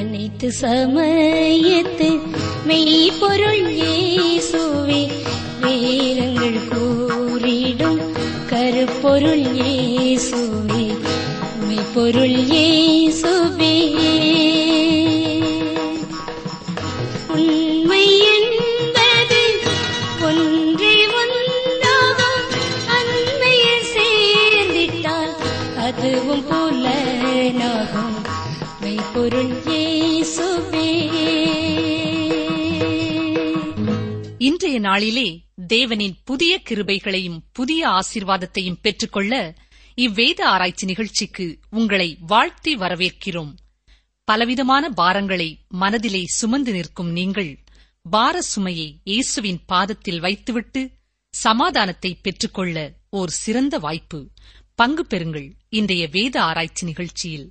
அனைத்து சமயத்து மெய்ப்பொருள் இயேசுவே வேதங்கள் கூறிடும் கருப்பொருள் இயேசுவே மெய்ப்பொருள் இயேசுவே உண்மை என்பது ஒன்றே ஒன்றாகும் அண்மையில் சேர்ந்திட்டால் அதுவும் புலனாகும் மெய்ப்பொருள் இயேசுவே இன்றைய நாளிலே தேவனின் புதிய கிருபைகளையும் புதிய ஆசீர்வாதத்தையும் பெற்றுக்கொள்ள இவ்வேத ஆராய்ச்சி நிகழ்ச்சிக்கு உங்களை வாழ்த்தி வரவேற்கிறோம் பலவிதமான பாரங்களை மனதிலே சுமந்து நிற்கும் நீங்கள் பார சுமையை இயேசுவின் பாதத்தில் வைத்துவிட்டு சமாதானத்தை பெற்றுக்கொள்ள ஓர் சிறந்த வாய்ப்பு பங்கு பெறுங்கள் இன்றைய வேத ஆராய்ச்சி நிகழ்ச்சியில்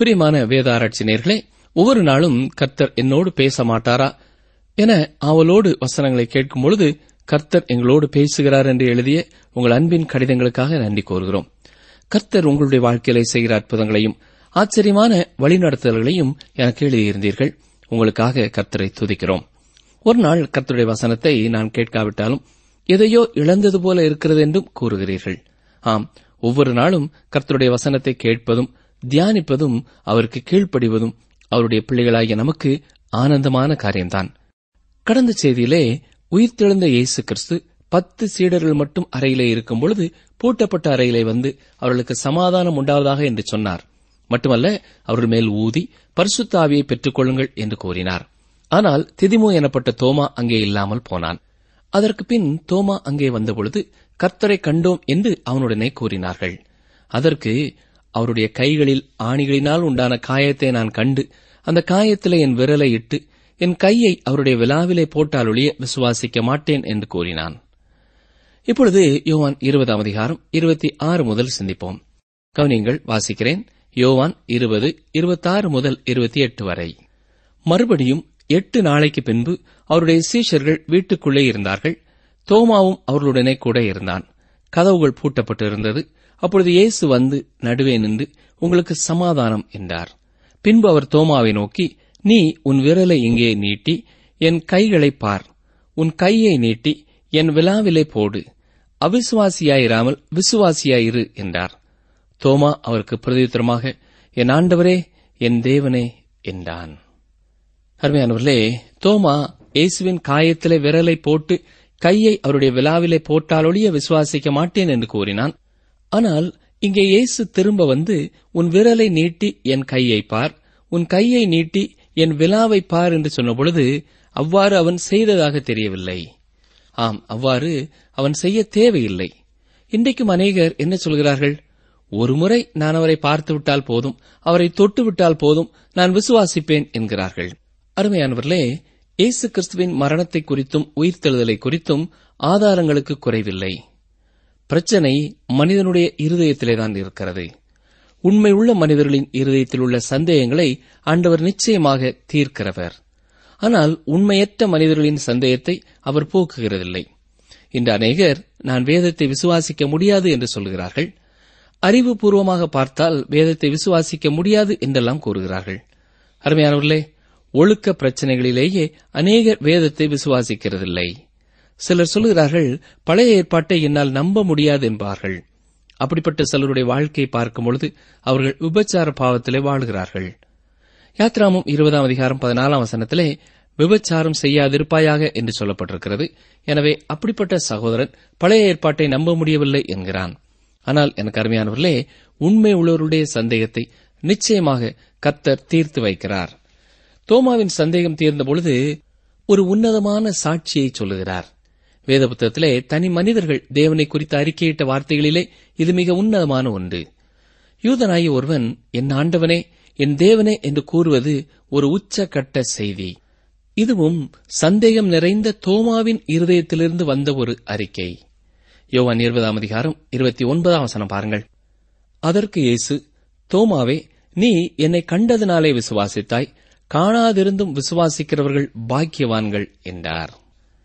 பிரியமான வேதாராய்ச்சி நேர்களே ஒவ்வொரு நாளும் கர்த்தர் என்னோடு பேச மாட்டாரா என அவளோடு வசனங்களை கேட்கும் பொழுது கர்த்தர் எங்களோடு பேசுகிறார் என்று எழுதிய உங்கள் அன்பின் கடிதங்களுக்காக நன்றி கோருகிறோம் கர்த்தர் உங்களுடைய வாழ்க்கையிலே செய்கிற அற்புதங்களையும் ஆச்சரியமான வழிநடத்தல்களையும் எனக்கு எழுதியிருந்தீர்கள் உங்களுக்காக கர்த்தரை துதிக்கிறோம் ஒரு நாள் கர்த்தருடைய வசனத்தை நான் கேட்காவிட்டாலும் எதையோ இழந்தது போல இருக்கிறது என்றும் கூறுகிறீர்கள் ஆம் ஒவ்வொரு நாளும் கர்த்தருடைய வசனத்தை கேட்பதும் தியானிப்பதும் அவருக்கு கீழ்ப்படிவதும் அவருடைய பிள்ளைகளாகிய நமக்கு ஆனந்தமான காரியம்தான் கடந்த செய்தியிலே உயிர்த்தெழுந்த இயேசு கிறிஸ்து பத்து சீடர்கள் மட்டும் அறையிலே இருக்கும் பொழுது பூட்டப்பட்ட அறையிலே வந்து அவர்களுக்கு சமாதானம் உண்டாவதாக என்று சொன்னார் மட்டுமல்ல அவர்கள் மேல் ஊதி பரிசுத்த ஆவியை பெற்றுக் கொள்ளுங்கள் என்று கூறினார் ஆனால் திதிமு எனப்பட்ட தோமா அங்கே இல்லாமல் போனான் அதற்கு பின் தோமா அங்கே வந்தபொழுது கர்த்தரை கண்டோம் என்று அவனுடனே கூறினார்கள் அதற்கு அவருடைய கைகளில் ஆணிகளினால் உண்டான காயத்தை நான் கண்டு அந்த காயத்திலே என் விரலை இட்டு என் கையை அவருடைய விழாவிலே போட்டாலொழிய விசுவாசிக்க மாட்டேன் என்று கூறினான் இப்பொழுது யோவான் இருபதாம் அதிகாரம் இருபத்தி ஆறு முதல் சிந்திப்போம் கவனியங்கள் வாசிக்கிறேன் யோவான் இருபது இருபத்தாறு முதல் இருபத்தி எட்டு வரை மறுபடியும் எட்டு நாளைக்கு பின்பு அவருடைய சீஷர்கள் வீட்டுக்குள்ளே இருந்தார்கள் தோமாவும் அவர்களுடனே கூட இருந்தான் கதவுகள் பூட்டப்பட்டிருந்தது அப்பொழுது இயேசு வந்து நடுவே நின்று உங்களுக்கு சமாதானம் என்றார் பின்பு அவர் தோமாவை நோக்கி நீ உன் விரலை இங்கே நீட்டி என் கைகளை பார் உன் கையை நீட்டி என் விழாவிலே போடு அவிசுவாசியாயிராமல் விசுவாசியாயிரு என்றார் தோமா அவருக்கு பிரதியுத்தரமாக என் ஆண்டவரே என் தேவனே என்றான் அருமையானவர்களே தோமா இயேசுவின் காயத்திலே விரலை போட்டு கையை அவருடைய விழாவிலே போட்டாலொழிய விசுவாசிக்க மாட்டேன் என்று கூறினான் ஆனால் இங்கே இயேசு திரும்ப வந்து உன் விரலை நீட்டி என் கையை பார் உன் கையை நீட்டி என் விழாவை பார் என்று சொன்னபொழுது அவ்வாறு அவன் செய்ததாக தெரியவில்லை ஆம் அவ்வாறு அவன் செய்ய தேவையில்லை இன்றைக்கும் அநேகர் என்ன சொல்கிறார்கள் ஒருமுறை நான் அவரை பார்த்துவிட்டால் போதும் அவரை தொட்டுவிட்டால் போதும் நான் விசுவாசிப்பேன் என்கிறார்கள் அருமையானவர்களே இயேசு கிறிஸ்துவின் மரணத்தை குறித்தும் உயிர்த்தெழுதலை குறித்தும் ஆதாரங்களுக்கு குறைவில்லை பிரச்சனை மனிதனுடைய இருதயத்திலேதான் இருக்கிறது உண்மை உள்ள மனிதர்களின் இருதயத்தில் உள்ள சந்தேகங்களை ஆண்டவர் நிச்சயமாக தீர்க்கிறவர் ஆனால் உண்மையற்ற மனிதர்களின் சந்தேகத்தை அவர் போக்குகிறதில்லை இன்று அநேகர் நான் வேதத்தை விசுவாசிக்க முடியாது என்று சொல்கிறார்கள் அறிவுபூர்வமாக பார்த்தால் வேதத்தை விசுவாசிக்க முடியாது என்றெல்லாம் கூறுகிறார்கள் அருமையானவர்களே ஒழுக்க பிரச்சனைகளிலேயே அநேகர் வேதத்தை விசுவாசிக்கிறதில்லை சிலர் சொல்கிறார்கள் பழைய ஏற்பாட்டை என்னால் நம்ப முடியாது என்பார்கள் அப்படிப்பட்ட சிலருடைய வாழ்க்கையை பார்க்கும் பொழுது அவர்கள் விபச்சார பாவத்திலே வாழ்கிறார்கள் யாத்ராமும் இருபதாம் அதிகாரம் பதினாலாம் வசனத்திலே விபச்சாரம் செய்யாதிருப்பாயாக என்று சொல்லப்பட்டிருக்கிறது எனவே அப்படிப்பட்ட சகோதரன் பழைய ஏற்பாட்டை நம்ப முடியவில்லை என்கிறான் ஆனால் எனக்கு அருமையானவர்களே உண்மை உள்ளவருடைய சந்தேகத்தை நிச்சயமாக கத்தர் தீர்த்து வைக்கிறார் தோமாவின் சந்தேகம் தீர்ந்த பொழுது ஒரு உன்னதமான சாட்சியை சொல்லுகிறார் வேத புத்தகத்திலே தனி மனிதர்கள் தேவனை குறித்து அறிக்கையிட்ட வார்த்தைகளிலே இது மிக உன்னதமான ஒன்று யூதனாகி ஒருவன் என் ஆண்டவனே என் தேவனே என்று கூறுவது ஒரு உச்சகட்ட செய்தி இதுவும் சந்தேகம் நிறைந்த தோமாவின் இருதயத்திலிருந்து வந்த ஒரு அறிக்கை யோவான் இருபதாம் அதிகாரம் இருபத்தி ஒன்பதாம் வசனம் பாருங்கள் அதற்கு இயேசு தோமாவே நீ என்னை கண்டதினாலே விசுவாசித்தாய் காணாதிருந்தும் விசுவாசிக்கிறவர்கள் பாக்கியவான்கள் என்றார்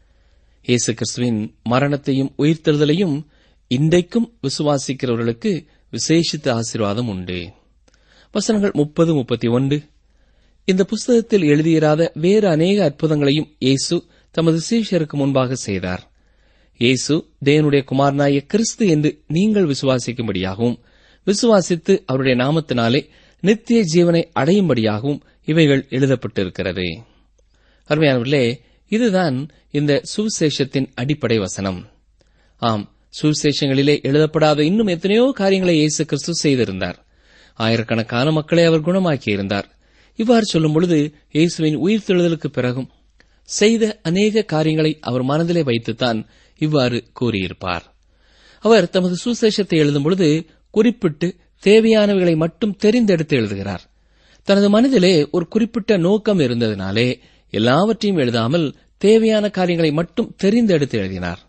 இயேசு கிறிஸ்துவின் மரணத்தையும் உயிர்த்தெழுதலையும் இன்றைக்கும் விசுவாசிக்கிறவர்களுக்கு விசேஷித்த ஆசீர்வாதம் உண்டு வசனங்கள் முப்பது முப்பத்தி ஒன்று இந்த புஸ்தகத்தில் எழுதியிராத வேறு அநேக அற்புதங்களையும் இயேசு தமது சீஷருக்கு முன்பாக செய்தார் இயேசு தேவனுடைய குமாரனாய கிறிஸ்து என்று நீங்கள் விசுவாசிக்கும்படியாகவும் விசுவாசித்து அவருடைய நாமத்தினாலே நித்திய ஜீவனை அடையும்படியாகவும் இவைகள் எழுதப்பட்டிருக்கிறது அருமையானவர்களே இதுதான் இந்த சுவிசேஷத்தின் அடிப்படை வசனம் ஆம் சுவிசேஷங்களிலே எழுதப்படாத இன்னும் எத்தனையோ காரியங்களை இயேசு கிறிஸ்து செய்திருந்தார் ஆயிரக்கணக்கான மக்களை அவர் குணமாக்கியிருந்தார் இவ்வாறு சொல்லும் பொழுது இயேசுவின் உயிர்த்தெழுதலுக்கு பிறகும் செய்த அநேக காரியங்களை அவர் மனதிலே வைத்துத்தான் இவ்வாறு கூறியிருப்பார் அவர் தமது சுசேஷத்தை எழுதும் பொழுது குறிப்பிட்டு தேவையானவைகளை மட்டும் தெரிந்தெடுத்து எழுதுகிறார் தனது மனதிலே ஒரு குறிப்பிட்ட நோக்கம் இருந்ததினாலே எல்லாவற்றையும் எழுதாமல் தேவையான காரியங்களை மட்டும் தெரிந்தெடுத்து எழுதினார்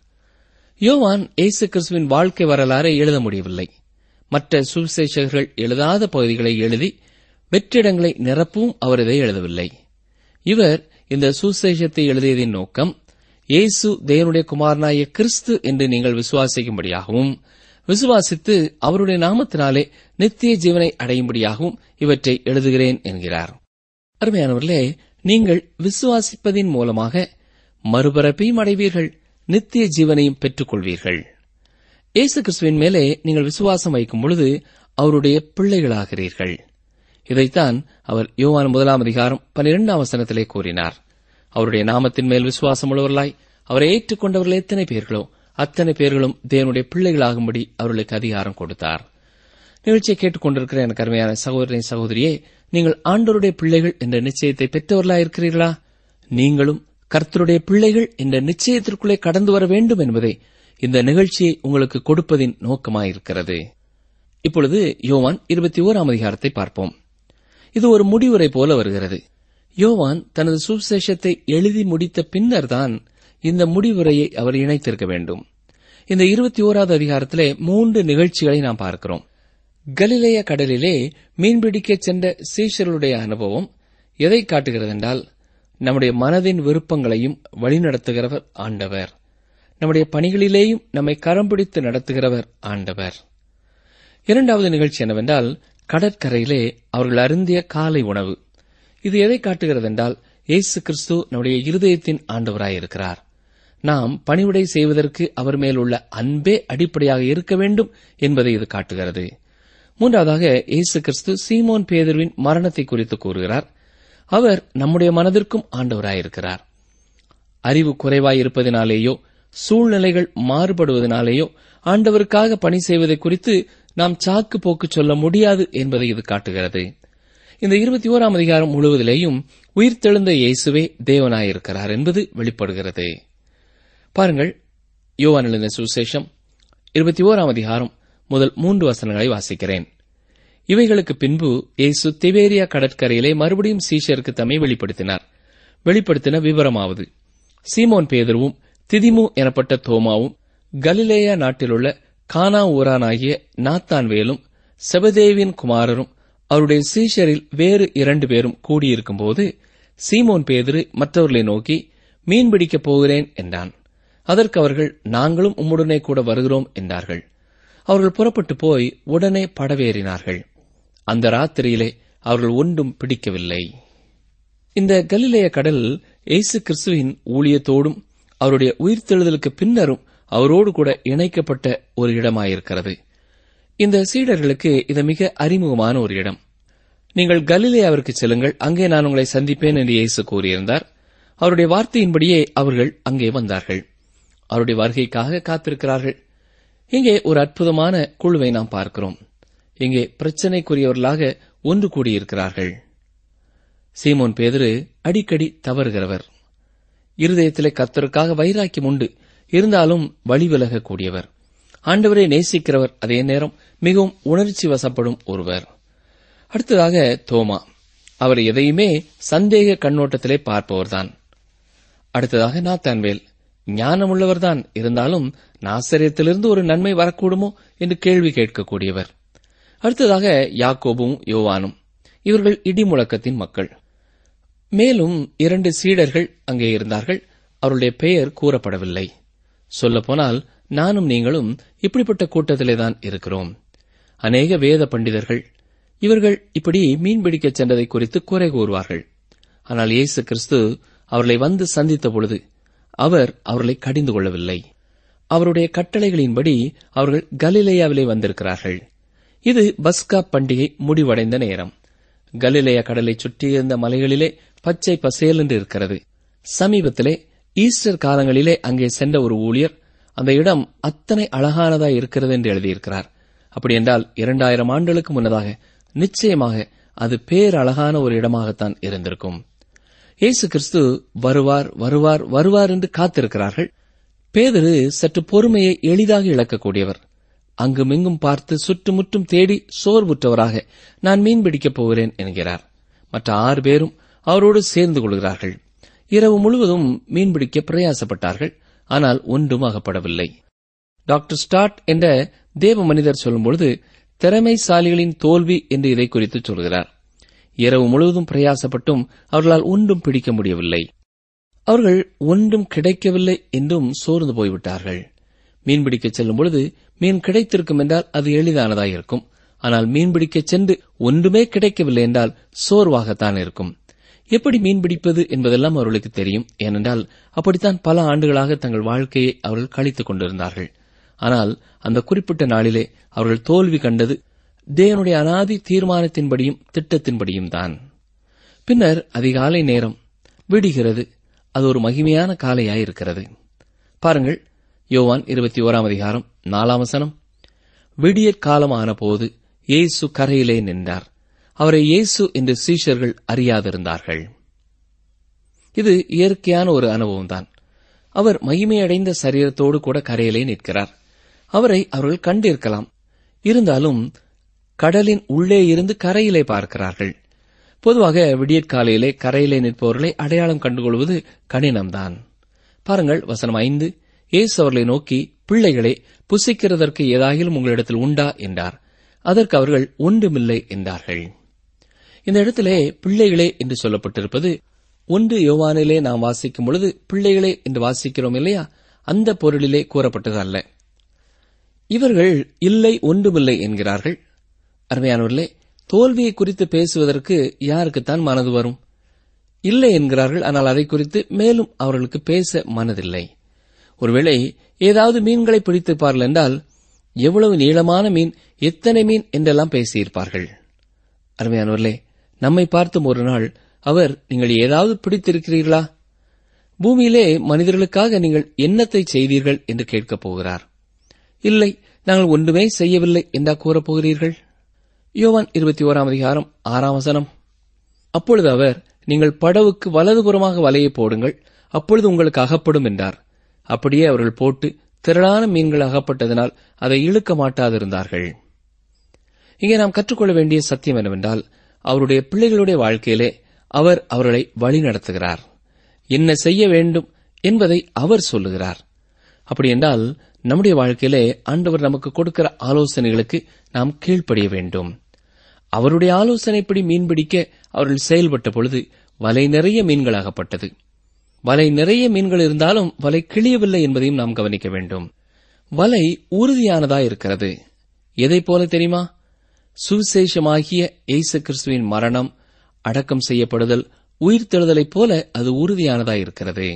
யோவான் இயேசு கிறிஸ்துவின் வாழ்க்கை வரலாறை எழுத முடியவில்லை மற்ற சுவிசேஷகர்கள் எழுதாத பகுதிகளை எழுதி வெற்றிடங்களை நிரப்பவும் அவர் இதை எழுதவில்லை இவர் இந்த சுசேஷத்தை எழுதியதின் நோக்கம் இயேசு தேவனுடைய குமாரனாய கிறிஸ்து என்று நீங்கள் விசுவாசிக்கும்படியாகவும் விசுவாசித்து அவருடைய நாமத்தினாலே நித்திய ஜீவனை அடையும்படியாகவும் இவற்றை எழுதுகிறேன் என்கிறார் அருமையானவர்களே நீங்கள் விசுவாசிப்பதின் மூலமாக மறுபிறப்பையும் அடைவீர்கள் நித்திய ஜீவனையும் பெற்றுக் கொள்வீர்கள் இயேசு கிறிஸ்துவின் மேலே நீங்கள் விசுவாசம் வைக்கும் பொழுது அவருடைய பிள்ளைகளாகிறீர்கள் இதைத்தான் அவர் யோவான் முதலாம் அதிகாரம் பனிரெண்டாம் வசனத்திலே கூறினார் அவருடைய நாமத்தின் மேல் விசுவாசம் உள்ளவர்களாய் அவரை ஏற்றுக்கொண்டவர்கள் எத்தனை பேர்களோ அத்தனை பேர்களும் தேவனுடைய பிள்ளைகளாகும்படி அவர்களுக்கு அதிகாரம் கொடுத்தார் நிகழ்ச்சியை கேட்டுக்கொண்டிருக்கிற எனக்கு அருமையான சகோதரனை சகோதரியே நீங்கள் ஆண்டவருடைய பிள்ளைகள் என்ற நிச்சயத்தை பெற்றவர்களாக இருக்கிறீர்களா நீங்களும் கர்த்தருடைய பிள்ளைகள் என்ற நிச்சயத்திற்குள்ளே கடந்து வர வேண்டும் என்பதை இந்த நிகழ்ச்சியை உங்களுக்கு கொடுப்பதின் நோக்கமாயிருக்கிறது இப்பொழுது யோவான் இருபத்தி ஓராம் அதிகாரத்தை பார்ப்போம் இது ஒரு முடிவுரை போல வருகிறது யோவான் தனது சுவிசேஷத்தை எழுதி முடித்த பின்னர்தான் இந்த முடிவுரையை அவர் இணைத்திருக்க வேண்டும் இந்த இருபத்தி ஓராவது அதிகாரத்திலே மூன்று நிகழ்ச்சிகளை நாம் பார்க்கிறோம் கலிலேய கடலிலே மீன்பிடிக்கச் சென்ற சீஷர்களுடைய அனுபவம் எதை காட்டுகிறது என்றால் நம்முடைய மனதின் விருப்பங்களையும் வழிநடத்துகிறவர் ஆண்டவர் நம்முடைய பணிகளிலேயும் நம்மை கரம் பிடித்து நடத்துகிறவர் ஆண்டவர் இரண்டாவது நிகழ்ச்சி என்னவென்றால் கடற்கரையிலே அவர்கள் அருந்திய காலை உணவு இது எதை காட்டுகிறது என்றால் இயேசு கிறிஸ்து நம்முடைய இருதயத்தின் ஆண்டவராயிருக்கிறார் நாம் பணிவிடை செய்வதற்கு அவர் மேல் உள்ள அன்பே அடிப்படையாக இருக்க வேண்டும் என்பதை இது காட்டுகிறது மூன்றாவதாக இயேசு கிறிஸ்து சீமோன் பேதர்வின் மரணத்தை குறித்து கூறுகிறார் அவர் நம்முடைய மனதிற்கும் ஆண்டவராயிருக்கிறார் அறிவு குறைவாய் இருப்பதினாலேயோ சூழ்நிலைகள் மாறுபடுவதனாலேயோ ஆண்டவருக்காக பணி செய்வதை குறித்து நாம் சாக்கு போக்கு சொல்ல முடியாது என்பதை இது காட்டுகிறது இந்த இருபத்தி ஓராம் அதிகாரம் முழுவதிலேயும் உயிர்த்தெழுந்த இயேசுவே தேவனாயிருக்கிறார் என்பது வெளிப்படுகிறது பாருங்கள் யோவான் எழுந்த சுசேஷம் இருபத்தி ஓராம் அதிகாரம் முதல் மூன்று வசனங்களை வாசிக்கிறேன் இவைகளுக்கு பின்பு இயேசு திவேரியா கடற்கரையிலே மறுபடியும் சீஷருக்கு தம்மை வெளிப்படுத்தினார் வெளிப்படுத்தின விவரமாவது சீமோன் பேதருவும் திதிமு எனப்பட்ட தோமாவும் கலிலேயா நாட்டிலுள்ள கானா ஊரானாகிய நாத்தான்வேலும் செபதேவின் குமாரரும் அவருடைய சீஷரில் வேறு இரண்டு பேரும் கூடியிருக்கும்போது சீமோன் பேதுரு மற்றவர்களை நோக்கி மீன் பிடிக்கப் போகிறேன் என்றான் அதற்கு அவர்கள் நாங்களும் உம்முடனே கூட வருகிறோம் என்றார்கள் அவர்கள் புறப்பட்டு போய் உடனே படவேறினார்கள் அந்த ராத்திரியிலே அவர்கள் ஒன்றும் பிடிக்கவில்லை இந்த கலிலேய கடல் இயேசு கிறிஸ்துவின் ஊழியத்தோடும் அவருடைய உயிர்த்தெழுதலுக்கு பின்னரும் அவரோடு கூட இணைக்கப்பட்ட ஒரு இடமாயிருக்கிறது இந்த சீடர்களுக்கு இது மிக அறிமுகமான ஒரு இடம் நீங்கள் கலிலேயாவிற்கு செல்லுங்கள் அங்கே நான் உங்களை சந்திப்பேன் என்று இயேசு கூறியிருந்தார் அவருடைய வார்த்தையின்படியே அவர்கள் அங்கே வந்தார்கள் அவருடைய வருகைக்காக காத்திருக்கிறார்கள் இங்கே ஒரு அற்புதமான குழுவை நாம் பார்க்கிறோம் இங்கே பிரச்சனைக்குரியவர்களாக ஒன்று கூடியிருக்கிறார்கள் சீமோன் பேதரு அடிக்கடி தவறுகிறவர் இருதயத்திலே கத்தருக்காக வைராக்கியம் உண்டு இருந்தாலும் வழி விலகக்கூடியவர் ஆண்டவரை நேசிக்கிறவர் அதே நேரம் மிகவும் உணர்ச்சி வசப்படும் ஒருவர் அடுத்ததாக தோமா அவர் எதையுமே சந்தேக கண்ணோட்டத்திலே பார்ப்பவர்தான் அடுத்ததாக நாத்தான்வேல் ஞானமுள்ளவர்தான் இருந்தாலும் நாசரியத்திலிருந்து ஒரு நன்மை வரக்கூடுமோ என்று கேள்வி கேட்கக்கூடியவர் அடுத்ததாக யாக்கோபும் யோவானும் இவர்கள் இடிமுழக்கத்தின் மக்கள் மேலும் இரண்டு சீடர்கள் அங்கே இருந்தார்கள் அவருடைய பெயர் கூறப்படவில்லை சொல்லப்போனால் நானும் நீங்களும் இப்படிப்பட்ட கூட்டத்திலேதான் இருக்கிறோம் அநேக வேத பண்டிதர்கள் இவர்கள் இப்படி மீன்பிடிக்கச் சென்றதை குறித்து குறை கூறுவார்கள் ஆனால் இயேசு கிறிஸ்து அவர்களை வந்து சந்தித்த பொழுது அவர் அவர்களை கடிந்து கொள்ளவில்லை அவருடைய கட்டளைகளின்படி அவர்கள் கலிலேயாவிலே வந்திருக்கிறார்கள் இது பஸ்கா பண்டிகை முடிவடைந்த நேரம் கலிலேயா கடலை சுற்றியிருந்த மலைகளிலே பச்சை பசேல் என்று இருக்கிறது சமீபத்திலே ஈஸ்டர் காலங்களிலே அங்கே சென்ற ஒரு ஊழியர் அந்த இடம் அத்தனை அழகானதாய் இருக்கிறது என்று எழுதியிருக்கிறார் அப்படி என்றால் இரண்டாயிரம் ஆண்டுகளுக்கு முன்னதாக நிச்சயமாக அது பேரழகான ஒரு இடமாகத்தான் இருந்திருக்கும் இயேசு கிறிஸ்து வருவார் வருவார் வருவார் என்று காத்திருக்கிறார்கள் பேதரு சற்று பொறுமையை எளிதாக இழக்கக்கூடியவர் அங்குமிங்கும் பார்த்து சுற்றுமுற்றும் தேடி சோர்வுற்றவராக நான் மீன் பிடிக்கப் போகிறேன் என்கிறார் மற்ற ஆறு பேரும் அவரோடு சேர்ந்து கொள்கிறார்கள் இரவு முழுவதும் மீன்பிடிக்க பிரயாசப்பட்டார்கள் ஆனால் ஒன்றும் அகப்படவில்லை டாக்டர் ஸ்டார்ட் என்ற தேவ மனிதர் சொல்லும்பொழுது திறமைசாலிகளின் தோல்வி என்று இதை குறித்து சொல்கிறார் இரவு முழுவதும் பிரயாசப்பட்டும் அவர்களால் ஒன்றும் பிடிக்க முடியவில்லை அவர்கள் ஒன்றும் கிடைக்கவில்லை என்றும் சோர்ந்து போய்விட்டார்கள் மீன்பிடிக்கச் செல்லும் பொழுது மீன் கிடைத்திருக்கும் என்றால் அது எளிதானதாயிருக்கும் ஆனால் மீன்பிடிக்கச் சென்று ஒன்றுமே கிடைக்கவில்லை என்றால் சோர்வாகத்தான் இருக்கும் எப்படி மீன் பிடிப்பது என்பதெல்லாம் அவர்களுக்கு தெரியும் ஏனென்றால் அப்படித்தான் பல ஆண்டுகளாக தங்கள் வாழ்க்கையை அவர்கள் கழித்துக் கொண்டிருந்தார்கள் ஆனால் அந்த குறிப்பிட்ட நாளிலே அவர்கள் தோல்வி கண்டது தேவனுடைய அனாதி தீர்மானத்தின்படியும் திட்டத்தின்படியும் தான் பின்னர் அதிகாலை நேரம் விடுகிறது அது ஒரு மகிமையான காலையாயிருக்கிறது பாருங்கள் யோவான் இருபத்தி ஓராம் அதிகாரம் நாலாம் வசனம் விடியற் காலமான போது இயேசு கரையிலே நின்றார் அவரை இயேசு என்று சீஷர்கள் அறியாதிருந்தார்கள் இது இயற்கையான ஒரு அனுபவம்தான் அவர் மகிமையடைந்த சரீரத்தோடு கூட கரையிலே நிற்கிறார் அவரை அவர்கள் கண்டிருக்கலாம் இருந்தாலும் கடலின் உள்ளே இருந்து கரையிலே பார்க்கிறார்கள் பொதுவாக விடியற்காலையிலே கரையிலே நிற்பவர்களை அடையாளம் கண்டுகொள்வது கடினம்தான் பாருங்கள் வசனம் ஐந்து இயேசு அவர்களை நோக்கி பிள்ளைகளே புசிக்கிறதற்கு ஏதாகிலும் உங்களிடத்தில் உண்டா என்றார் அதற்கு அவர்கள் ஒன்றுமில்லை என்றார்கள் இந்த இடத்திலே பிள்ளைகளே என்று சொல்லப்பட்டிருப்பது ஒன்று யோவானிலே நாம் வாசிக்கும் பொழுது பிள்ளைகளே என்று வாசிக்கிறோம் இல்லையா அந்த பொருளிலே கூறப்பட்டது அல்ல இவர்கள் இல்லை ஒன்றுமில்லை என்கிறார்கள் அருமையானவர்களே தோல்வியை குறித்து பேசுவதற்கு யாருக்குத்தான் மனது வரும் இல்லை என்கிறார்கள் ஆனால் அதை குறித்து மேலும் அவர்களுக்கு பேச மனதில்லை ஒருவேளை ஏதாவது மீன்களை பிடித்திருப்பார்கள் என்றால் எவ்வளவு நீளமான மீன் எத்தனை மீன் என்றெல்லாம் பேசியிருப்பார்கள் அருமையானவர்களே நம்மை பார்த்தும் ஒரு நாள் அவர் நீங்கள் ஏதாவது பிடித்திருக்கிறீர்களா பூமியிலே மனிதர்களுக்காக நீங்கள் என்னத்தை செய்தீர்கள் என்று கேட்கப் போகிறார் இல்லை நாங்கள் ஒன்றுமே செய்யவில்லை என்றா கூறப் போகிறீர்கள் யோவான் இருபத்தி ஓராம் அதிகாரம் ஆறாம் வசனம் அப்பொழுது அவர் நீங்கள் படவுக்கு வலதுபுறமாக வலையை போடுங்கள் அப்பொழுது உங்களுக்கு அகப்படும் என்றார் அப்படியே அவர்கள் போட்டு திரளான மீன்கள் அகப்பட்டதனால் அதை இழுக்க மாட்டாதிருந்தார்கள் இங்கே நாம் கற்றுக்கொள்ள வேண்டிய சத்தியம் என்னவென்றால் அவருடைய பிள்ளைகளுடைய வாழ்க்கையிலே அவர் அவர்களை வழிநடத்துகிறார் என்ன செய்ய வேண்டும் என்பதை அவர் சொல்லுகிறார் அப்படி என்றால் நம்முடைய வாழ்க்கையிலே ஆண்டவர் நமக்கு கொடுக்கிற ஆலோசனைகளுக்கு நாம் கீழ்ப்படிய வேண்டும் அவருடைய ஆலோசனைப்படி மீன்பிடிக்க அவர்கள் செயல்பட்ட பொழுது வலை நிறைய மீன்கள் அகப்பட்டது வலை நிறைய மீன்கள் இருந்தாலும் வலை கிளியவில்லை என்பதையும் நாம் கவனிக்க வேண்டும் வலை உறுதியானதா இருக்கிறது எதை போல தெரியுமா சுவிசேஷமாகிய இயேசு கிறிஸ்துவின் மரணம் அடக்கம் செய்யப்படுதல் உயிர்த்தெழுதலைப் போல அது உறுதியானதா இருக்கிறது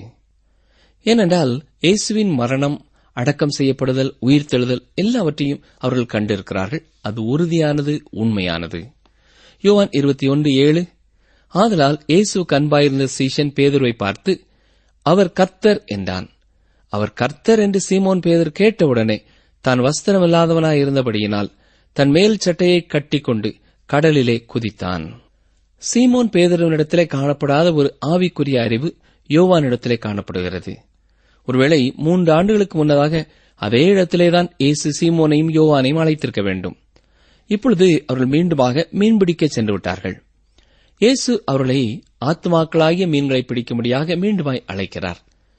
ஏனென்றால் இயேசுவின் மரணம் அடக்கம் செய்யப்படுதல் உயிர்த்தெழுதல் எல்லாவற்றையும் அவர்கள் கண்டிருக்கிறார்கள் அது உறுதியானது உண்மையானது யோவான் இருபத்தி ஒன்று ஏழு ஆதலால் இயேசு கண்பாயிருந்த சீஷன் பேதுருவை பார்த்து அவர் கர்த்தர் என்றான் அவர் கர்த்தர் என்று சீமோன் பேதர் கேட்டவுடனே தான் வஸ்திரமில்லாதவனாய் இருந்தபடியினால் தன் மேல் சட்டையை கட்டிக்கொண்டு கடலிலே குதித்தான் சீமோன் பேதருவனிடத்திலே காணப்படாத ஒரு ஆவிக்குரிய அறிவு யோவானிடத்திலே காணப்படுகிறது ஒருவேளை மூன்று ஆண்டுகளுக்கு முன்னதாக அதே இடத்திலேதான் இயேசு சீமோனையும் யோவானையும் அழைத்திருக்க வேண்டும் இப்பொழுது அவர்கள் மீண்டுமாக மீன்பிடிக்க சென்று விட்டார்கள் இயேசு அவர்களை ஆத்மாக்களாகிய மீன்களை பிடிக்கும்படியாக மீண்டுமாய் அழைக்கிறார்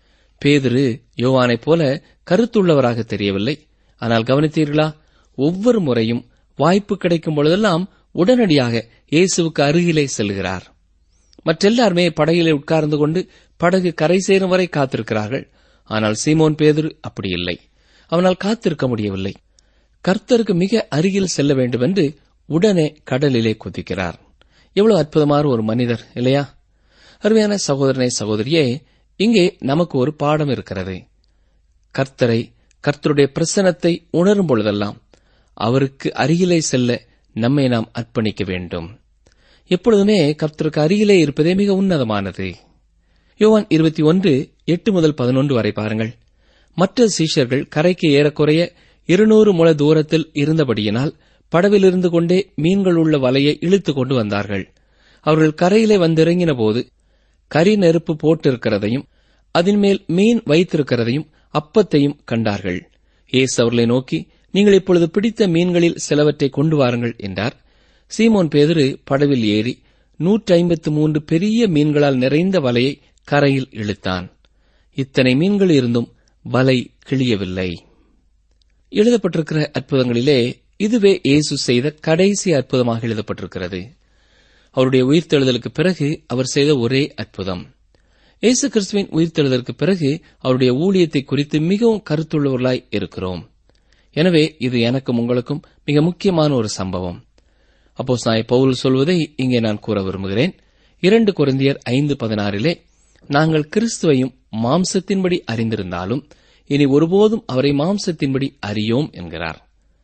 பேதுரு யோவானைப் போல கருத்துள்ளவராக தெரியவில்லை ஆனால் கவனித்தீர்களா ஒவ்வொரு முறையும் வாய்ப்பு கிடைக்கும் பொழுதெல்லாம் உடனடியாக இயேசுவுக்கு அருகிலே செல்கிறார் மற்றெல்லாருமே படகிலே உட்கார்ந்து கொண்டு படகு கரை சேரும் வரை காத்திருக்கிறார்கள் ஆனால் சீமோன் பேதுரு அப்படி இல்லை அவனால் காத்திருக்க முடியவில்லை கர்த்தருக்கு மிக அருகில் செல்ல வேண்டும் என்று உடனே கடலிலே குதிக்கிறார் எவ்வளவு அற்புதமான ஒரு மனிதர் இல்லையா அருமையான சகோதரனை சகோதரியே இங்கே நமக்கு ஒரு பாடம் இருக்கிறது கர்த்தரை கர்த்தருடைய பிரசனத்தை உணரும் பொழுதெல்லாம் அவருக்கு அருகிலே செல்ல நம்மை நாம் அர்ப்பணிக்க வேண்டும் எப்பொழுதுமே கர்த்தருக்கு அருகிலே இருப்பதே மிக உன்னதமானது யோவான் இருபத்தி ஒன்று எட்டு முதல் பதினொன்று வரை பாருங்கள் மற்ற சீஷர்கள் கரைக்கு ஏறக்குறைய இருநூறு முழ தூரத்தில் இருந்தபடியினால் படவிலிருந்து கொண்டே மீன்கள் உள்ள வலையை இழுத்துக் கொண்டு வந்தார்கள் அவர்கள் கரையிலே வந்திறங்கின போது கரி நெருப்பு போட்டிருக்கிறதையும் அதன் மேல் மீன் வைத்திருக்கிறதையும் அப்பத்தையும் கண்டார்கள் ஏசு அவர்களை நோக்கி நீங்கள் இப்பொழுது பிடித்த மீன்களில் சிலவற்றை கொண்டு வாருங்கள் என்றார் சீமோன் பேதுரு படவில் ஏறி நூற்றி ஐம்பத்து மூன்று பெரிய மீன்களால் நிறைந்த வலையை கரையில் இழுத்தான் இத்தனை மீன்கள் இருந்தும் வலை கிழியவில்லை எழுதப்பட்டிருக்கிற அற்புதங்களிலே இதுவே இயேசு செய்த கடைசி அற்புதமாக எழுதப்பட்டிருக்கிறது அவருடைய உயிர்த்தெழுதலுக்கு பிறகு அவர் செய்த ஒரே அற்புதம் இயேசு கிறிஸ்துவின் உயிர்த்தெழுதலுக்கு பிறகு அவருடைய ஊழியத்தை குறித்து மிகவும் கருத்துள்ளவர்களாய் இருக்கிறோம் எனவே இது எனக்கும் உங்களுக்கும் மிக முக்கியமான ஒரு சம்பவம் அப்போ சாய் பவுல் சொல்வதை இங்கே நான் கூற விரும்புகிறேன் இரண்டு குருந்தியர் ஐந்து பதினாறிலே நாங்கள் கிறிஸ்துவையும் மாம்சத்தின்படி அறிந்திருந்தாலும் இனி ஒருபோதும் அவரை மாம்சத்தின்படி அறியோம் என்கிறார்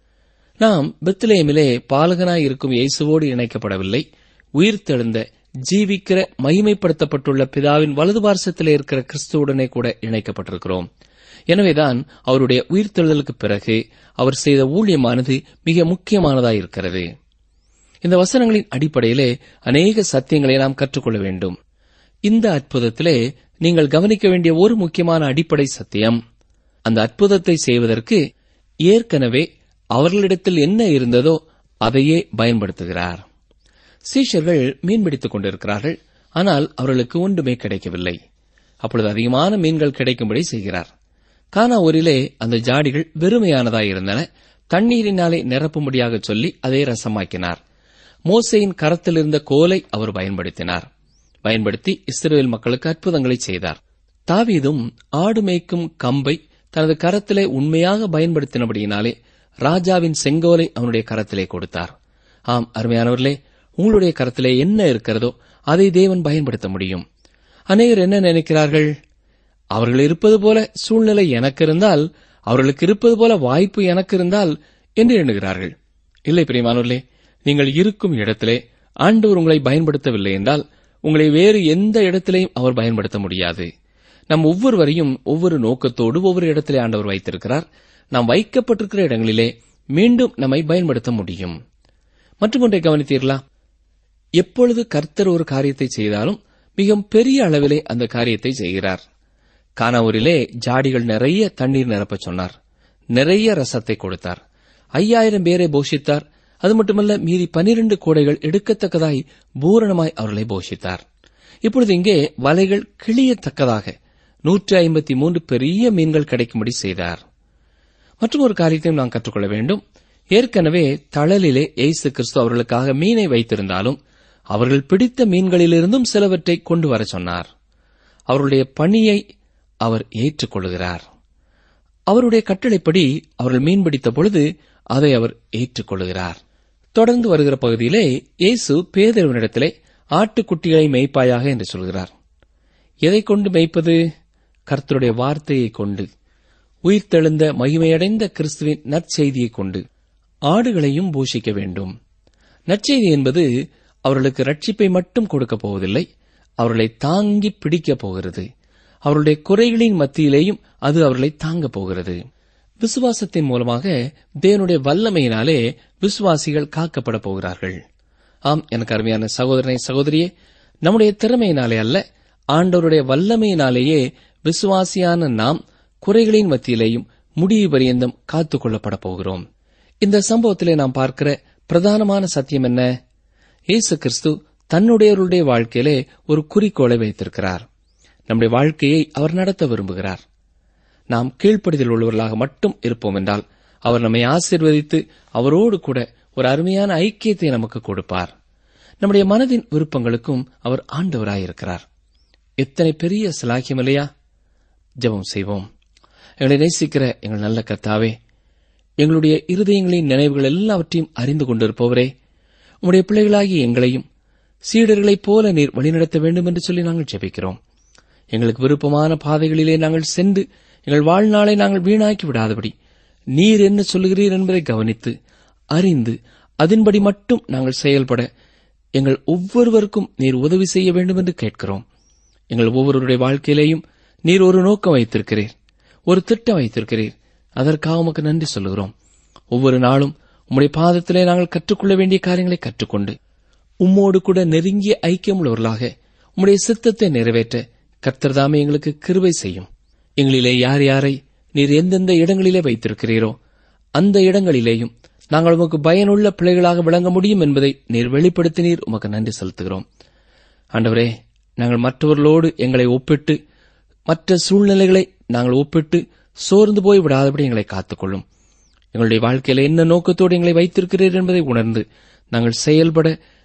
நாம் பெத்லேமிலே பாலகனாய் இருக்கும் இயேசுவோடு இணைக்கப்படவில்லை உயிர்த்தெழுந்த ஜீவிக்கிற மகிமைப்படுத்தப்பட்டுள்ள பிதாவின் வலது பார்சத்திலே இருக்கிற கிறிஸ்துவுடனே கூட இணைக்கப்பட்டிருக்கிறோம் எனவேதான் அவருடைய உயிர்த்தெழுதலுக்கு பிறகு அவர் செய்த ஊழியமானது மிக முக்கியமானதாயிருக்கிறது இந்த வசனங்களின் அடிப்படையிலே அநேக சத்தியங்களை நாம் கற்றுக்கொள்ள வேண்டும் இந்த அற்புதத்திலே நீங்கள் கவனிக்க வேண்டிய ஒரு முக்கியமான அடிப்படை சத்தியம் அந்த அற்புதத்தை செய்வதற்கு ஏற்கனவே அவர்களிடத்தில் என்ன இருந்ததோ அதையே பயன்படுத்துகிறார் சீஷர்கள் மீன்பிடித்துக் கொண்டிருக்கிறார்கள் ஆனால் அவர்களுக்கு ஒன்றுமே கிடைக்கவில்லை அப்பொழுது அதிகமான மீன்கள் கிடைக்கும்படி செய்கிறார் கானா ஊரிலே அந்த ஜாடிகள் வெறுமையானதாயிருந்தன தண்ணீரினாலே நிரப்பும்படியாக சொல்லி அதை ரசமாக்கினார் மோசையின் கரத்தில் இருந்த கோலை அவர் பயன்படுத்தினார் பயன்படுத்தி இஸ்ரேல் மக்களுக்கு அற்புதங்களை செய்தார் தாவீதும் ஆடு மேய்க்கும் கம்பை தனது கரத்திலே உண்மையாக பயன்படுத்தினபடியினாலே ராஜாவின் செங்கோலை அவனுடைய கரத்திலே கொடுத்தார் ஆம் அருமையானவர்களே உங்களுடைய கரத்திலே என்ன இருக்கிறதோ அதை தேவன் பயன்படுத்த முடியும் அநேகர் என்ன நினைக்கிறார்கள் அவர்கள் இருப்பது போல சூழ்நிலை எனக்கு இருந்தால் அவர்களுக்கு இருப்பது போல வாய்ப்பு எனக்கு இருந்தால் என்று எண்ணுகிறார்கள் இல்லை பிரியமானவர்களே நீங்கள் இருக்கும் இடத்திலே ஆண்டவர் உங்களை பயன்படுத்தவில்லை என்றால் உங்களை வேறு எந்த இடத்திலையும் அவர் பயன்படுத்த முடியாது நம் ஒவ்வொருவரையும் ஒவ்வொரு நோக்கத்தோடு ஒவ்வொரு இடத்திலே ஆண்டவர் வைத்திருக்கிறார் நாம் வைக்கப்பட்டிருக்கிற இடங்களிலே மீண்டும் நம்மை பயன்படுத்த முடியும் மற்றும் ஒன்றை கவனித்தீர்களா எப்பொழுது கர்த்தர் ஒரு காரியத்தை செய்தாலும் மிகவும் பெரிய அளவிலே அந்த காரியத்தை செய்கிறார் கானாவூரிலே ஜாடிகள் நிறைய தண்ணீர் நிரப்பச் சொன்னார் நிறைய ரசத்தை கொடுத்தார் ஐயாயிரம் பேரை போஷித்தார் அது மட்டுமல்ல மீதி பனிரெண்டு கோடைகள் எடுக்கத்தக்கதாய் பூரணமாய் அவர்களை போஷித்தார் இப்பொழுது இங்கே வலைகள் கிளியத்தக்கதாக நூற்றி ஐம்பத்தி மூன்று பெரிய மீன்கள் கிடைக்கும்படி செய்தார் மற்றும் ஒரு காரியத்தையும் நாம் கற்றுக்கொள்ள வேண்டும் ஏற்கனவே தழலிலே இயேசு கிறிஸ்து அவர்களுக்காக மீனை வைத்திருந்தாலும் அவர்கள் பிடித்த மீன்களிலிருந்தும் சிலவற்றை கொண்டு வர சொன்னார் அவருடைய பணியை அவர் ஏற்றுக்கொள்கிறார் அவருடைய கட்டளைப்படி அவர்கள் மீன்பிடித்த பொழுது அதை அவர் ஏற்றுக்கொள்கிறார் தொடர்ந்து வருகிற பகுதியிலே இயேசு பேதருவனிடத்திலே ஆட்டுக்குட்டிகளை மேய்ப்பாயாக என்று சொல்கிறார் எதை கொண்டு மேய்ப்பது கர்த்தருடைய வார்த்தையை கொண்டு உயிர்த்தெழுந்த மகிமையடைந்த கிறிஸ்துவின் நற்செய்தியை கொண்டு ஆடுகளையும் பூஷிக்க வேண்டும் நற்செய்தி என்பது அவர்களுக்கு ரட்சிப்பை மட்டும் கொடுக்கப் போவதில்லை அவர்களை தாங்கி பிடிக்கப் போகிறது அவருடைய குறைகளின் மத்தியிலேயும் அது அவர்களை தாங்கப் போகிறது விசுவாசத்தின் மூலமாக தேவனுடைய வல்லமையினாலே விசுவாசிகள் காக்கப்பட போகிறார்கள் ஆம் எனக்கு அருமையான சகோதரனை சகோதரியே நம்முடைய திறமையினாலே அல்ல ஆண்டவருடைய வல்லமையினாலேயே விசுவாசியான நாம் குறைகளின் மத்தியிலேயும் முடிவு பரியந்தம் காத்துக் கொள்ளப்பட போகிறோம் இந்த சம்பவத்திலே நாம் பார்க்கிற பிரதானமான சத்தியம் என்ன இயேசு கிறிஸ்து தன்னுடையவருடைய வாழ்க்கையிலே ஒரு குறிக்கோளை வைத்திருக்கிறார் நம்முடைய வாழ்க்கையை அவர் நடத்த விரும்புகிறார் நாம் கீழ்ப்படிதல் உள்ளவர்களாக மட்டும் இருப்போம் என்றால் அவர் நம்மை ஆசிர்வதித்து அவரோடு கூட ஒரு அருமையான ஐக்கியத்தை நமக்கு கொடுப்பார் நம்முடைய மனதின் விருப்பங்களுக்கும் அவர் ஆண்டவராயிருக்கிறார் எத்தனை பெரிய சிலாக்கியம் இல்லையா ஜெபம் செய்வோம் எங்களை நேசிக்கிற எங்கள் நல்ல கர்த்தாவே எங்களுடைய இருதயங்களின் நினைவுகள் எல்லாவற்றையும் அறிந்து கொண்டிருப்பவரே உம்முடைய பிள்ளைகளாகிய எங்களையும் சீடர்களைப் போல நீர் வழிநடத்த வேண்டும் என்று சொல்லி நாங்கள் ஜெபிக்கிறோம் எங்களுக்கு விருப்பமான பாதைகளிலே நாங்கள் சென்று எங்கள் வாழ்நாளை நாங்கள் வீணாக்கி விடாதபடி நீர் என்ன சொல்லுகிறீர் என்பதை கவனித்து அறிந்து அதன்படி மட்டும் நாங்கள் செயல்பட எங்கள் ஒவ்வொருவருக்கும் நீர் உதவி செய்ய வேண்டும் என்று கேட்கிறோம் எங்கள் ஒவ்வொருவருடைய வாழ்க்கையிலேயும் நீர் ஒரு நோக்கம் வைத்திருக்கிறீர் ஒரு திட்டம் வைத்திருக்கிறீர் அதற்காக உமக்கு நன்றி சொல்லுகிறோம் ஒவ்வொரு நாளும் உம்முடைய பாதத்திலே நாங்கள் கற்றுக்கொள்ள வேண்டிய காரியங்களை கற்றுக்கொண்டு உம்மோடு கூட நெருங்கிய ஐக்கியமுள்ளவர்களாக உம்முடைய சித்தத்தை நிறைவேற்ற கர்த்தர்தாமே எங்களுக்கு கிருபை செய்யும் எங்களிலே யார் யாரை நீர் எந்தெந்த இடங்களிலே வைத்திருக்கிறீரோ அந்த இடங்களிலேயும் நாங்கள் உமக்கு பயனுள்ள பிள்ளைகளாக விளங்க முடியும் என்பதை நீர் வெளிப்படுத்தினீர் உமக்கு நன்றி செலுத்துகிறோம் ஆண்டவரே நாங்கள் மற்றவர்களோடு எங்களை ஒப்பிட்டு மற்ற சூழ்நிலைகளை நாங்கள் ஒப்பிட்டு சோர்ந்து போய் விடாதபடி எங்களை காத்துக்கொள்ளும் எங்களுடைய வாழ்க்கையில என்ன நோக்கத்தோடு எங்களை வைத்திருக்கிறீர் என்பதை உணர்ந்து நாங்கள் செயல்பட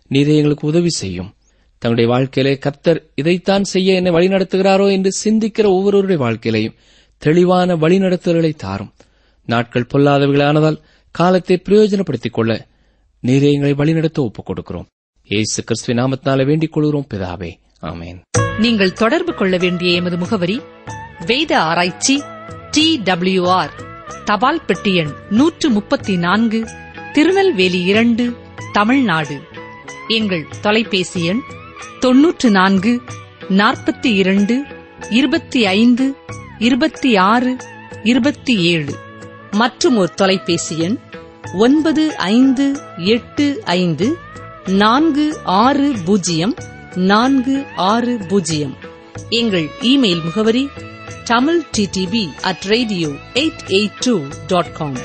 நீரே எங்களுக்கு உதவி செய்யும் தங்களுடைய வாழ்க்கையிலே கர்த்தர் இதைத்தான் செய்ய என்னை வழிநடத்துகிறாரோ என்று சிந்திக்கிற ஒவ்வொருவருடைய வாழ்க்கையிலையும் தெளிவான வழிநடத்துதல்களை தாரும் நாட்கள் பொல்லாதவைகளானதால் காலத்தை பிரயோஜனப்படுத்திக் கொள்ள நீரே எங்களை வழிநடத்த ஒப்புக் கொடுக்கிறோம் ஏசு கிறிஸ்துவின் நாமத்தினால வேண்டிக் கொள்கிறோம் பிதாவே ஆமென் நீங்கள் தொடர்பு கொள்ள வேண்டிய எமது முகவரி வேத ஆராய்ச்சி டி ஆர் தபால் பெட்டி எண் நூற்று முப்பத்தி நான்கு திருநெல்வேலி இரண்டு தமிழ்நாடு எங்கள் தொலைபேசி எண் தொன்னூற்று நான்கு நாற்பத்தி இரண்டு இருபத்தி ஐந்து இருபத்தி ஆறு இருபத்தி ஏழு மற்றும் ஒரு தொலைபேசி எண் ஒன்பது ஐந்து எட்டு ஐந்து நான்கு ஆறு பூஜ்ஜியம் நான்கு ஆறு பூஜ்ஜியம் எங்கள் இமெயில் முகவரி Tamil DTP at radio eight eight two dot com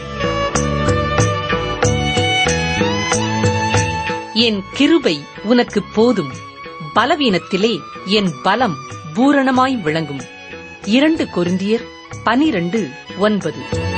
என் கிருபை உனக்கு போதும் பலவீனத்திலே என் பலம் பூரணமாய் விளங்கும் இரண்டு கொரிந்தியர் பனிரண்டு ஒன்பது